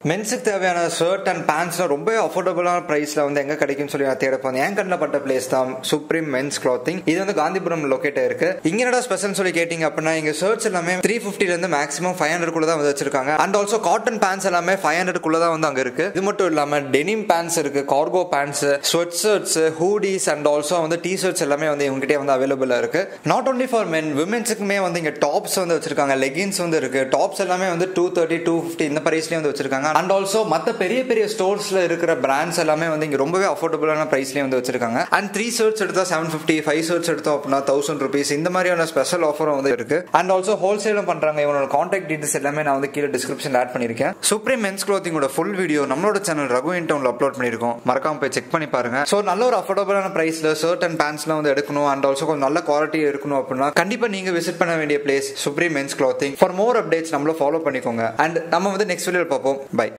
மென்ஸுக்கு தேவையான shirt and பேண்ட்ஸ்லாம் ரொம்ப அஃபோர்டபுளான பிரைஸ்ல வந்து எங்க கிடைக்கும்னு சொல்லி நான் தேட போனேன் என் கண்ணில் பட்ட பிளேஸ் தான் சுப்ரீம் மென்ஸ் கிளாத்திங் இது வந்து காந்திபுரம் லொக்கேட் இருக்கு இங்க என்னடா ஸ்பெஷல் சொல்லி கேட்டீங்க அப்படின்னா இங்க ஷர்ட்ஸ் எல்லாமே த்ரீ ஃபிஃப்டில இருந்து மேக்ஸிமம் ஃபைவ் ஹண்ட்ரட் குள்ள தான் வந்து வச்சிருக்காங்க அண்ட் ஆல்சோ காட்டன் பேண்ட்ஸ் எல்லாமே ஃபைவ் ஹண்ட்ரட் குள்ள தான் வந்து அங்க இருக்கு இது மட்டும் இல்லாம டெனிம் பேண்ட்ஸ் இருக்கு cargo pants sweat shirts hoodies and also வந்து டி ஷர்ட்ஸ் எல்லாமே வந்து இவங்ககிட்ட வந்து அவைலபிளா இருக்கு நாட் ஒன்லி ஃபார் மென் விமென்ஸுக்குமே வந்து இங்க டாப்ஸ் வந்து வச்சிருக்காங்க லெகின்ஸ் வந்து இருக்கு டாப்ஸ் எல்லாமே வந்து டூ தேர்ட்டி டூ ஃபிஃப்டி இந்த பிரைஸ்லயே வந்து வச்சிருக்காங்க அண்ட் ஆல்சோ மத்த பெரிய பெரிய ஸ்டோர்ஸ்ல இருக்கிற பிராண்ட்ஸ் எல்லாமே வந்து இங்க ரொம்பவே அஃபோர்டபுளான பிரைஸ்லயே வந்து வச்சிருக்காங்க அண்ட் த்ரீ ஷர்ட்ஸ் எடுத்தா செவன் ஃபிஃப்டி ஃபைவ் ஷர்ட்ஸ் எடுத்தோம் அப்படின்னா தௌசண்ட் ருபீஸ் இந்த மாதிரியான ஸ்பெஷல் ஆஃபரும் வந்து இருக்கு அண்ட் ஆல்சோ ஹோல்சேலும் பண்றாங்க இவனோட கான்டாக்ட் டீடைல்ஸ் எல்லாமே நான் வந்து கீழே டிஸ்கிரிப்ஷன் ஆட் பண்ணிருக்கேன் சுப்ரீம் மென்ஸ் க்ளோத்திங்கோட ஃபுல் வீடியோ நம்மளோட சேனல் ரகு டவுன்ல அப்லோட் பண்ணிருக்கோம் மறக்காம போய் செக் பண்ணி பாருங்க ஸோ நல்ல ஒரு அஃபோர்டபுளான பிரைஸ்ல ஷர்ட் அண்ட் பேண்ட்ஸ்லாம் வந்து எடுக்கணும் அண்ட் ஆல்சோ கொஞ்சம் நல்ல குவாலிட்டி இருக்கணும் அப்படின்னா கண்டிப்பா நீங்க விசிட் பண்ண வேண்டிய place supreme men's clothing for more updates நம்மள ஃபாலோ பண்ணிக்கோங்க அண்ட் நம்ம வந்து நெக்ஸ்ட் வீடியோ பார்ப்போம் பை